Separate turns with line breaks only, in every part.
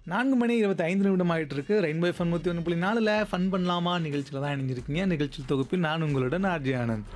நான்கு மணி இருபத்தி ஐந்து நிமிடம் ஆகிட்டு இருக்கு ரெயின்போ ஃபன் நூற்றி ஒன்று புள்ளி நாலில் ஃபன் பண்ணலாமா நிகழ்ச்சியில் தான் இணைஞ்சிருக்கீங்க நிகழ்ச்சி தொகுப்பில் நான் உங்களுடன் ஆர்ஜி ஆனந்த்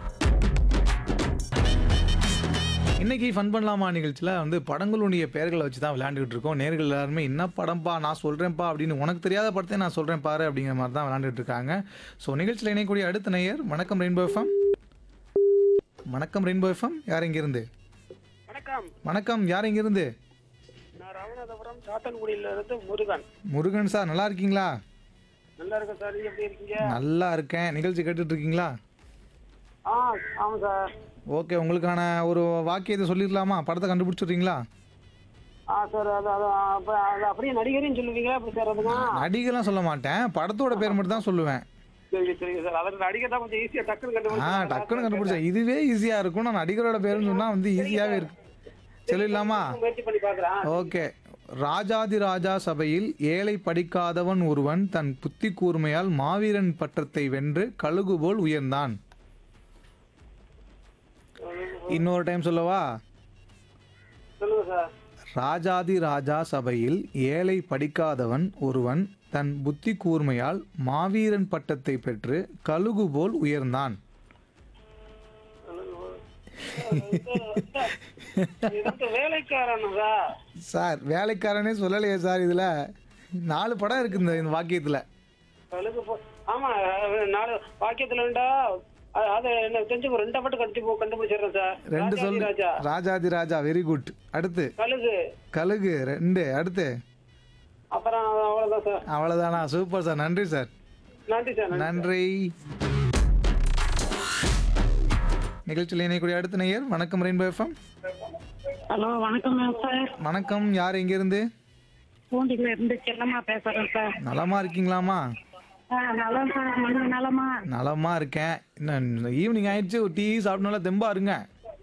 இன்னைக்கு ஃபன் பண்ணலாமா நிகழ்ச்சியில் வந்து படங்களுடைய பெயர்களை வச்சு தான் விளையாண்டுட்டு இருக்கோம் நேர்கள் எல்லாருமே என்ன படம்ப்பா நான் சொல்கிறேன்ப்பா அப்படின்னு உனக்கு தெரியாத படத்தை நான் சொல்கிறேன் பாரு அப்படிங்கிற மாதிரி தான் விளையாண்டுட்டு இருக்காங்க ஸோ நிகழ்ச்சியில் இணையக்கூடிய அடுத்த நேயர் வணக்கம் ரெயின்போ எஃப்எம் வணக்கம் ரெயின்போ எஃப்எம் யார் இங்கிருந்து
வணக்கம்
வணக்கம் யார் இங்கிருந்து
நான் ராமநாதபுரம் சாத்தன்குடியில இருந்து முருகன்
முருகன் சார் நல்லா இருக்கீங்களா
நல்லா இருக்கேன் சார் நீங்க எப்படி இருக்கீங்க
நல்லா இருக்கேன் நிகழ்ச்சி கேட்டுட்டு இருக்கீங்களா
ஆ ஆமாம் சார்
ஓகே உங்களுக்கான ஒரு வாக்கியத்தை சொல்லிடலாமா படத்தை கண்டுபிடிச்சிடுறீங்களா
ஆ சார் அது அது அப்ப அது அப்படியே நடிகரையும் சொல்லுவீங்களா அப்படி சார் அதுங்க
நடிகர்லாம் சொல்ல மாட்டேன் படத்தோட பேர் மட்டும் தான் சொல்லுவேன்
சரி சரிங்க சார் அதில் நடிகர் தான் கொஞ்சம் ஈஸியாக டக்குன்னு
ஆ
கண்டுபிடிச்சு
டக்குன்னு கண்டுபிடிச்சேன் இதுவே ஈஸியாக இருக்கும் நான் நடிகரோட பேருன்னு சொன்னால் வந்து ஈஸியாகவே இருக்கு சொல்லிடலாமா
முயற்சி பண்ணி பார்க்குறேன்
ஓகே ராஜாதி ராஜா சபையில் ஏழை படிக்காதவன் ஒருவன் தன் புத்தி கூர்மையால் மாவீரன் பட்டத்தை வென்று கழுகு போல் உயர்ந்தான் இன்னொரு டைம் சொல்லவா
சொல்லுங்க சார்
ராஜாதி ராஜா சபையில் ஏழை படிக்காதவன் ஒருவன் தன் புத்தி கூர்மையால் மாவீரன் பட்டத்தை பெற்று கழுகு போல் உயர்ந்தான்
இது வந்து வேலைக்காரன் சார்
சார் வேலைக்காரனே சொல்லலையே சார் இதில் நாலு படம் இருக்கு இந்த இந்த வாக்கியத்தில்
கழுகு போ ஆமா அது நாலு வாக்கியத்துல இருந்தா அது- அது என்ன தெரிஞ்சு ரெண்டை மட்டும் கண்டு கண்டுபிடிச்சிடுறேன் சார்
ரெண்டு
ராஜாதி
சொல்லு
ராஜா
ராஜாதி ராஜா வெரி குட் அடுத்து
கழுகு
கழுகு ரெண்டு அடுத்து
அப்புறம் அவ்வளவுதான் சார்
அவ்வளோதானா சூப்பர் சார் நன்றி சார்
நன்றி சார் நன்றி.
நன்றி நிகழ்ச்சியில் இணையக்கூடிய அடுத்த நேயர் வணக்கம் ரெயின்போ எஃப்எம்
ஹலோ வணக்கம் சார்
வணக்கம் யார் எங்கேருந்து
பூண்டில இருந்து செல்லம்மா பேசுறேன் சார்
நலமா இருக்கீங்களாமா
ஆ நல்லா சார் நீங்க நலமா
நலமா இருக்கேன் என்ன ஈவினிங் ஆயிடுச்சு ஒரு டீ சாப்பிட்டனால தெம்பா இருங்க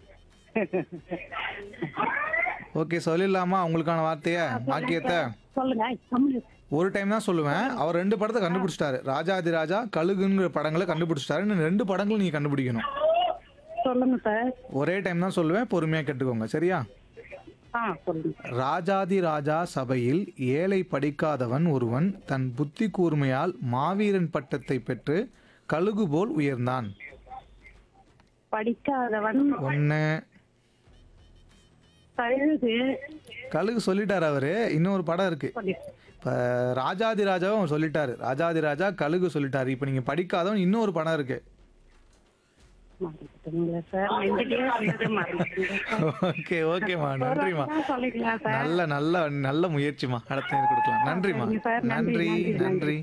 ஓகே சொல்லிடலாமா உங்களுக்கான வார்த்தைய வாக்கியத்தை
சொல்லுங்க கம்முனு.
ஒரு டைம் தான் சொல்லுவேன் அவர் ரெண்டு படத்தை கண்டுபிடிச்சிட்டாரு ராஜாதி ராஜா கழுகுங்கிற படங்களை கண்டுபிடிச்சிட்டாரு இன்னும் ரெண்டு படங்களும் நீங்க கண்டுபிடிக்கணும்
சொல்லுங்க சார்
ஒரே டைம் தான் சொல்லுவேன் பொறுமையா கேட்டுக்கோங்க சரியா
ஆ சொல்லுங்க
ராஜாதி ராஜா சபையில் ஏழை படிக்காதவன் ஒருவன் தன் புத்தி கூர்மையால் மாவீரன் பட்டத்தை பெற்று கழுகு போல் உயர்ந்தான்
படிக்காதவன்
ஒன்று
கழுகு
கழுகு சொல்லிட்டாரு அவரு இன்னொரு படம் இருக்கு
சொல்லி
இப்போ ராஜாதி ராஜாவும் அவர் சொல்லிட்டாரு ராஜாதி ராஜா கழுகு சொல்லிட்டாரு இப்போ நீங்க படிக்காதவன் இன்னொரு படம் இருக்கு
மறந்துட்டீங்களா சார் நெஞ்சிலேயே வந்தது மறந்துட்டீங்க சார்.
ஓகே ஓகேம்மா நன்றிம்மா
ஒரு வாட்டி தான் சொல்லிக்கலாம் சார்
நல்ல நல்ல நல்ல முயற்சிமா அடுத்த நேரம் கொடுக்கலாம் நன்றிம்மா
சரிங்க சார். நன்றி,
நன்றி
நன்றி,
நன்றி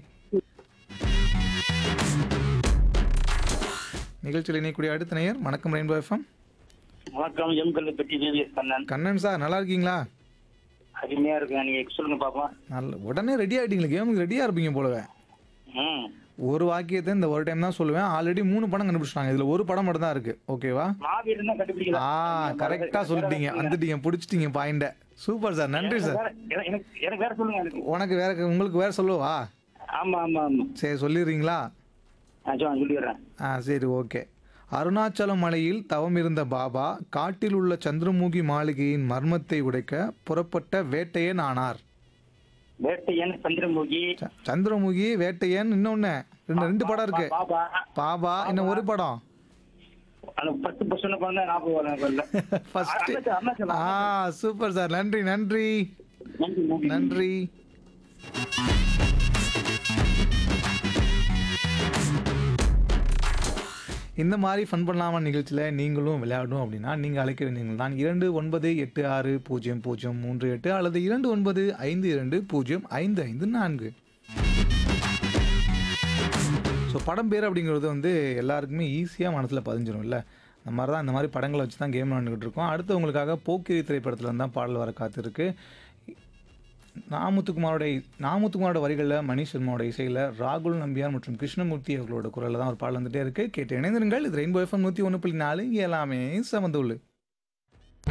நிகழ்ச்சியில் இணையக்கூடிய அடுத்த நேயர் வணக்கம் ரெயின்போ எஃப்எம்
வணக்கம் எம் கல்வி பெட்டி தேவி கண்ணன்
கண்ணன் சார் நல்லா இருக்கீங்களா
அருமையா இருக்கு நீங்க சொல்லுங்க பாப்போம்
நல்ல உடனே ரெடி ஆகிட்டீங்களா கேமுக்கு ரெடியாக இருப்பீங்க போலவே
ம்
ஒரு வாக்கியத்தை இந்த ஒரு டைம் தான் சொல்லுவேன் ஆல்ரெடி மூணு படம் கண்டுபிடிச்சிட்டாங்க இதில் ஒரு படம் மட்டும் தான் இருக்கு ஓகேவா
மாவீரன் தான் கண்டுபிடிக்கல
ஆ கரெக்டாக சொல்லிட்டீங்க வந்துட்டீங்க பிடிச்சிட்டீங்க பாயிண்ட சூப்பர் சார் நன்றி சார்
வேற- எனக்கு- எனக்கு எனக்கு வேற சொல்லுங்க எனக்கு
உனக்கு வேற உங்களுக்கு வேற சொல்லவா
ஆமா ஆமா ஆமா
சரி சொல்லிடுறீங்களா
நான் சொ- சொல்லிடுறேன்
ஆ சரி ஓகே அருணாச்சலம் மலையில் தவம் இருந்த பாபா காட்டில் உள்ள சந்திரமுகி மாளிகையின் மர்மத்தை உடைக்க புறப்பட்ட வேட்டையன் ஆனார்
வேட்டையன் சந்திரமுகி
ச- சந்திரமுகி வேட்டையன் இன்னொன்னு ரெண்டு ரெண்டு படம் இருக்கு
பாபா
பாபா இன்னும் ஒரு படம்
அந்த பத்து பர்சன்ட் பண்ண ஞாபகம் வரும் எனக்கு இல்ல.
ஃபர்ஸ்ட்
அருணாச்சலம், அருணாச்சலம்.
ஆ சூப்பர் சார் நன்றி நன்றி
நன்றி நன்றி
நன்றி இந்த மாதிரி ஃபன் பண்ணலாமா நிகழ்ச்சியில் நீங்களும் விளையாடணும் அப்படின்னா நீங்கள் அழைக்க வேண்டியது தான் இரண்டு ஒன்பது எட்டு ஆறு பூஜ்ஜியம் பூஜ்ஜியம் மூன்று எட்டு அல்லது இரண்டு ஒன்பது ஐந்து இரண்டு பூஜ்ஜியம் ஐந்து ஐந்து நான்கு ஸோ படம் பேர் அப்படிங்கிறது வந்து எல்லாருக்குமே ஈஸியாக மனசில் பதிஞ்சிரும் இல்லை அந்த மாதிரி தான் இந்த மாதிரி படங்களை வச்சு தான் கேம் விளாண்டுக்கிட்டு இருக்கோம் அடுத்து உங்களுக்காக போக்கிரி திரைப்படத்தில் தான் பாடல் வர காத்திருக்கு நாமுத்துக்குமாரோட நாமுத்துக்குமாரோட வரிகளில் மணி சர்மாவோட இசையில் ராகுல் நம்பியார் மற்றும் கிருஷ்ணமூர்த்தி அவர்களோட குரலில் தான் ஒரு பாடல் வந்துட்டே இருக்குது கேட்டு இணைந்திருங்கள் இது ரெயின்போ எஃப்எம் நூற்றி ஒன்று புள்ளி நாலு இங்கே எல்லாமே சமந்துள்ளு